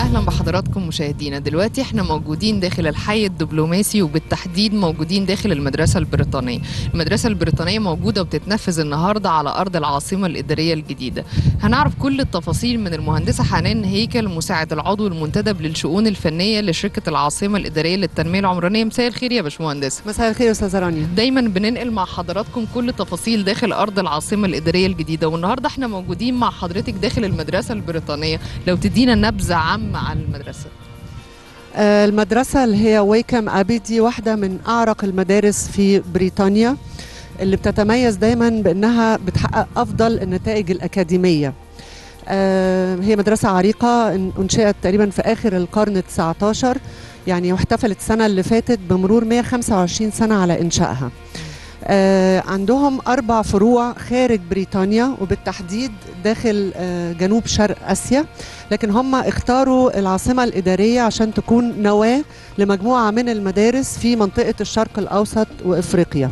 اهلا بحضراتكم مشاهدينا دلوقتي احنا موجودين داخل الحي الدبلوماسي وبالتحديد موجودين داخل المدرسه البريطانيه المدرسه البريطانيه موجوده وبتتنفذ النهارده على ارض العاصمه الاداريه الجديده هنعرف كل التفاصيل من المهندسه حنان هيكل مساعد العضو المنتدب للشؤون الفنيه لشركه العاصمه الاداريه للتنميه العمرانيه مساء الخير يا باشمهندسه مساء الخير يا استاذه رانيا دايما بننقل مع حضراتكم كل تفاصيل داخل ارض العاصمه الاداريه الجديده والنهارده احنا موجودين مع حضرتك داخل المدرسه البريطانيه لو تدينا نبذه عامه عن المدرسه آه، المدرسة اللي هي ويكم أبي دي واحدة من أعرق المدارس في بريطانيا اللي بتتميز دايما بأنها بتحقق أفضل النتائج الأكاديمية آه، هي مدرسة عريقة ان- أنشئت تقريبا في آخر القرن ال19 يعني واحتفلت السنة اللي فاتت بمرور 125 سنة على إنشائها آه، عندهم أربع فروع خارج بريطانيا وبالتحديد داخل آه، جنوب شرق آسيا لكن هم اختاروا العاصمة الإدارية عشان تكون نواة لمجموعة من المدارس في منطقة الشرق الأوسط وإفريقيا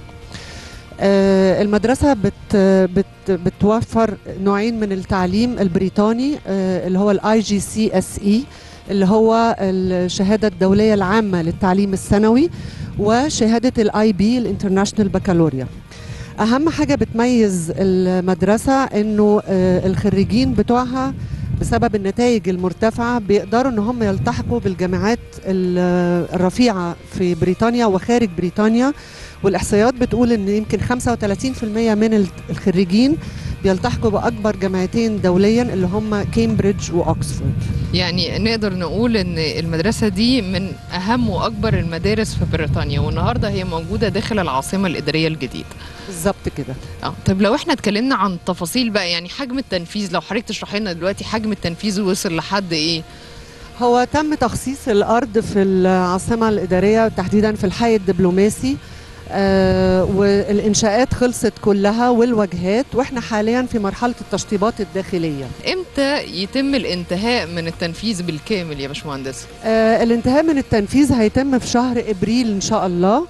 آه، المدرسة بت بت بتوفر نوعين من التعليم البريطاني آه، اللي هو الاي جي سي اس اي اللي هو الشهادة الدولية العامة للتعليم الثانوي وشهادة الاي بي الانترناشونال بكالوريا أهم حاجة بتميز المدرسة إنه آه، الخريجين بتوعها بسبب النتائج المرتفعة بيقدروا إن هم يلتحقوا بالجامعات ال- الرفيعة في بريطانيا وخارج بريطانيا والإحصائيات بتقول إن يمكن 35% من ال- الخريجين بيلتحقوا بأكبر جامعتين دوليا اللي هم كامبريدج وأكسفورد يعني نقدر نقول ان المدرسه دي من اهم واكبر المدارس في بريطانيا والنهارده هي موجوده داخل العاصمه الاداريه الجديده بالظبط كده اه طب لو احنا اتكلمنا عن تفاصيل بقى يعني حجم التنفيذ لو حضرتك تشرحي لنا دلوقتي حجم التنفيذ وصل لحد ايه هو تم تخصيص الأرض في العاصمة الإدارية تحديدا في الحي الدبلوماسي آه والإنشاءات خلصت كلها والواجهات وإحنا حاليا في مرحلة التشطيبات الداخلية امتى يتم الانتهاء من التنفيذ بالكامل يا باشمهندس آه الانتهاء من التنفيذ هيتم في شهر ابريل ان شاء الله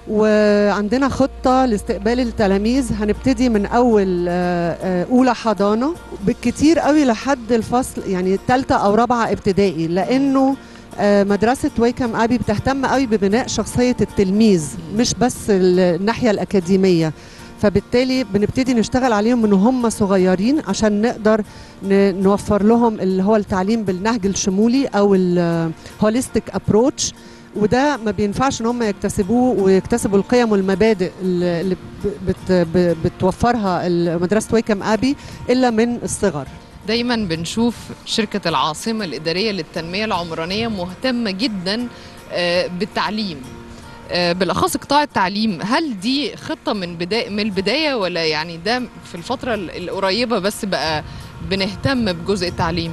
وعندنا خطه لاستقبال التلاميذ هنبتدي من اول آه آه اولى حضانه بالكتير قوي لحد الفصل يعني ثالثه او رابعه ابتدائي لانه آه، مدرسة ويكم أبي بتهتم قوي ببناء شخصية التلميذ مش بس الناحية الأكاديمية فبالتالي بنبتدي نشتغل عليهم من هم صغيرين عشان نقدر ن- نوفر لهم اللي هو التعليم بالنهج الشمولي او الهوليستيك ابروتش وده ما بينفعش ان هم يكتسبوه ويكتسبوا القيم والمبادئ اللي اللي ب- بت ب- بتوفرها مدرسه ويكم ابي الا من الصغر دايما بنشوف شركه العاصمه الاداريه للتنميه العمرانيه مهتمه جدا آه، بالتعليم آه، بالاخص قطاع التعليم هل دي خطه من بدايه من البدايه ولا يعني ده في الفتره ال- القريبه بس بقى بنهتم بجزء التعليم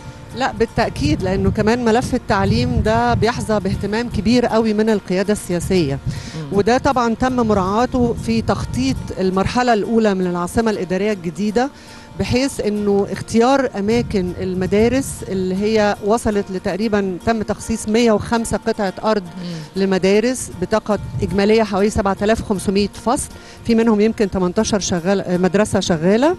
لا بالتاكيد لانه كمان ملف التعليم ده بيحظى باهتمام كبير قوي من القياده السياسيه وده طبعا تم مراعاته في تخطيط المرحله الاولى من العاصمه الاداريه الجديده بحيث انه اختيار اماكن المدارس اللي هي وصلت لتقريبا تم تخصيص 105 قطعه ارض مم. لمدارس بطاقه اجماليه حوالي 7500 فصل في منهم يمكن 18 شغال مدرسه شغاله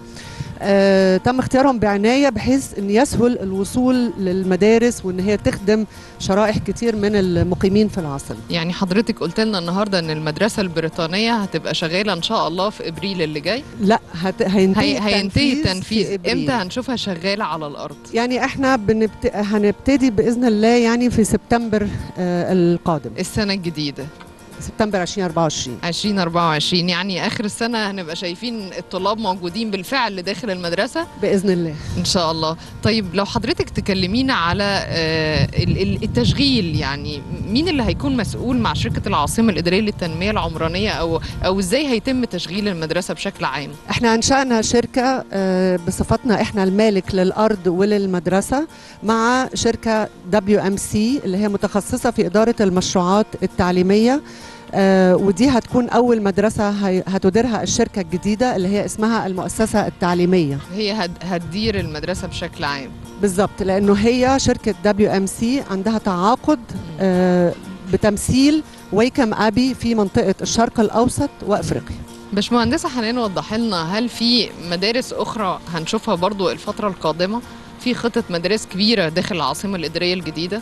آه، تم اختيارهم بعنايه بحيث ان يسهل الوصول للمدارس وان هي تخدم شرائح كتير من المقيمين في العاصمه يعني حضرتك قلت لنا النهارده ان المدرسه البريطانيه هتبقى شغاله ان شاء الله في ابريل اللي جاي لا هت... هينتهي هي هينتهي في التنفيذ إبريل. امتى هنشوفها شغاله على الارض يعني احنا بنبت... هنبتدي باذن الله يعني في سبتمبر آه القادم السنه الجديده سبتمبر 2024 2024 يعني اخر السنه هنبقى شايفين الطلاب موجودين بالفعل داخل المدرسه باذن الله ان شاء الله طيب لو حضرتك تكلمينا على آه، ال- ال- التشغيل يعني مين اللي هيكون مسؤول مع شركه العاصمه الاداريه للتنميه العمرانيه او او ازاي هيتم تشغيل المدرسه بشكل عام احنا انشأنا شركة آه، بصفتنا احنا المالك للأرض وللمدرسة مع شركة WMC اللي هي متخصصة في إدارة المشروعات التعليمية آه، ودي هتكون أول مدرسة هي- هتديرها الشركة الجديدة اللي هي اسمها المؤسسة التعليمية هي هد- هتدير المدرسه بشكل عام بالظبط لأنه هي شركة WMC عندها تعاقد آه، بتمثيل ويكم أبي في منطقة الشرق الأوسط وأفريقيا باشمهندسه حنان وضح لنا هل في مدارس اخرى هنشوفها برضو الفتره القادمه في خطة مدارس كبيرة داخل العاصمة الإدارية الجديدة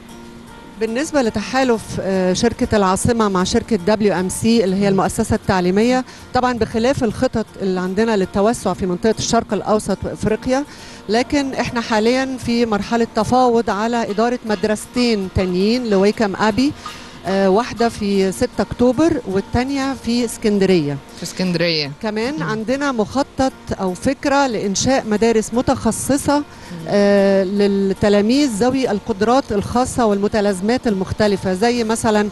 بالنسبة لتحالف آه، شركة العاصمة مع شركة دبليو ام سي اللي هي المؤسسة التعليمية طبعا بخلاف الخطط اللي عندنا للتوسع في منطقة الشرق الأوسط وإفريقيا لكن احنا حاليا في مرحلة تفاوض على إدارة مدرستين تانيين لويكم أبي آه، واحدة في 6 أكتوبر والتانية في اسكندرية في اسكندرية كمان عندنا مخطط أو فكرة لإنشاء مدارس متخصصة آه، للتلاميذ ذوي القدرات الخاصة والمتلازمات المختلفة زي مثلا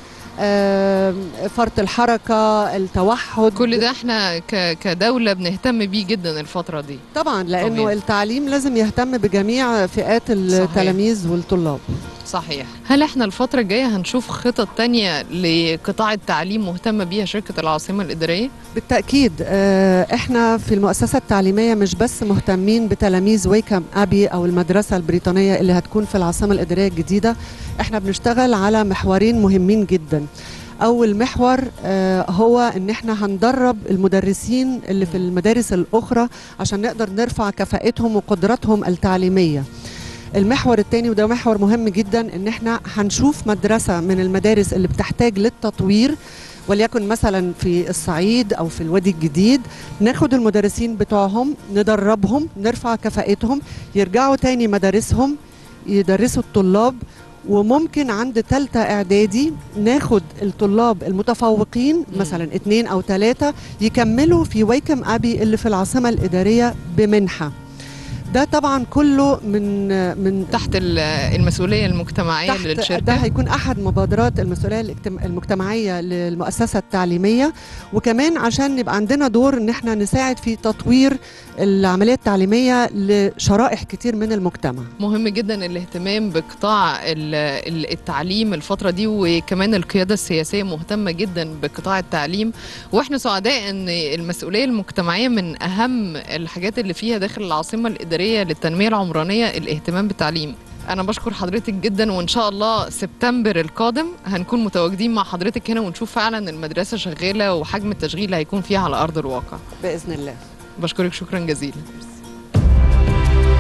آه، فرط الحركة التوحد كل ده احنا ك- كدولة بنهتم بيه جدا الفترة دي طبعا لأنه طبيعي. التعليم لازم يهتم بجميع فئات التلاميذ والطلاب صحيح هل احنا الفترة الجاية هنشوف خطط تانية لقطاع التعليم مهتمة بيها شركة العاصمة الإدارية؟ بالتأكيد آه، احنا في المؤسسة التعليمية مش بس مهتمين بتلاميذ ويكم أبي أو المدرسة البريطانية اللي هتكون في العاصمة الإدارية الجديدة احنا بنشتغل على محورين مهمين جدا أول محور آه، هو إن احنا هندرب المدرسين اللي في المدارس الأخرى عشان نقدر نرفع كفاءتهم وقدراتهم التعليمية المحور الثاني وده محور مهم جدا ان احنا هنشوف مدرسه من المدارس اللي بتحتاج للتطوير وليكن مثلا في الصعيد او في الوادي الجديد ناخد المدرسين بتوعهم ندربهم نرفع كفاءتهم يرجعوا تاني مدارسهم يدرسوا الطلاب وممكن عند تالتة اعدادي ناخد الطلاب المتفوقين مم. مثلا اتنين او تلاتة يكملوا في ويكم ابي اللي في العاصمة الادارية بمنحة ده طبعا كله من من تحت ال- المسؤولية المجتمعية تحت ده للشركة هيكون احد مبادرات المسؤوليه الاجتم- المجتمعيه للمؤسسه التعليميه وكمان عشان يبقى عندنا دور ان احنا نساعد في تطوير العمليه التعليميه لشرائح كتير من المجتمع مهم جدا الاهتمام بقطاع ال- ال- التعليم الفترة دي وكمان القيادة السياسية مهتمة جدا بقطاع التعليم واحنا سعداء ان المسؤولية المجتمعية من اهم الحاجات اللي فيها داخل العاصمة الإدارية للتنمية العمرانية الاهتمام بالتعليم أنا بشكر حضرتك جدا وإن شاء الله سبتمبر القادم هنكون متواجدين مع حضرتك هنا ونشوف فعلا المدرسة شغالة وحجم التشغيل اللي هيكون فيها على أرض الواقع باذن الله بشكرك شكرا جزيلا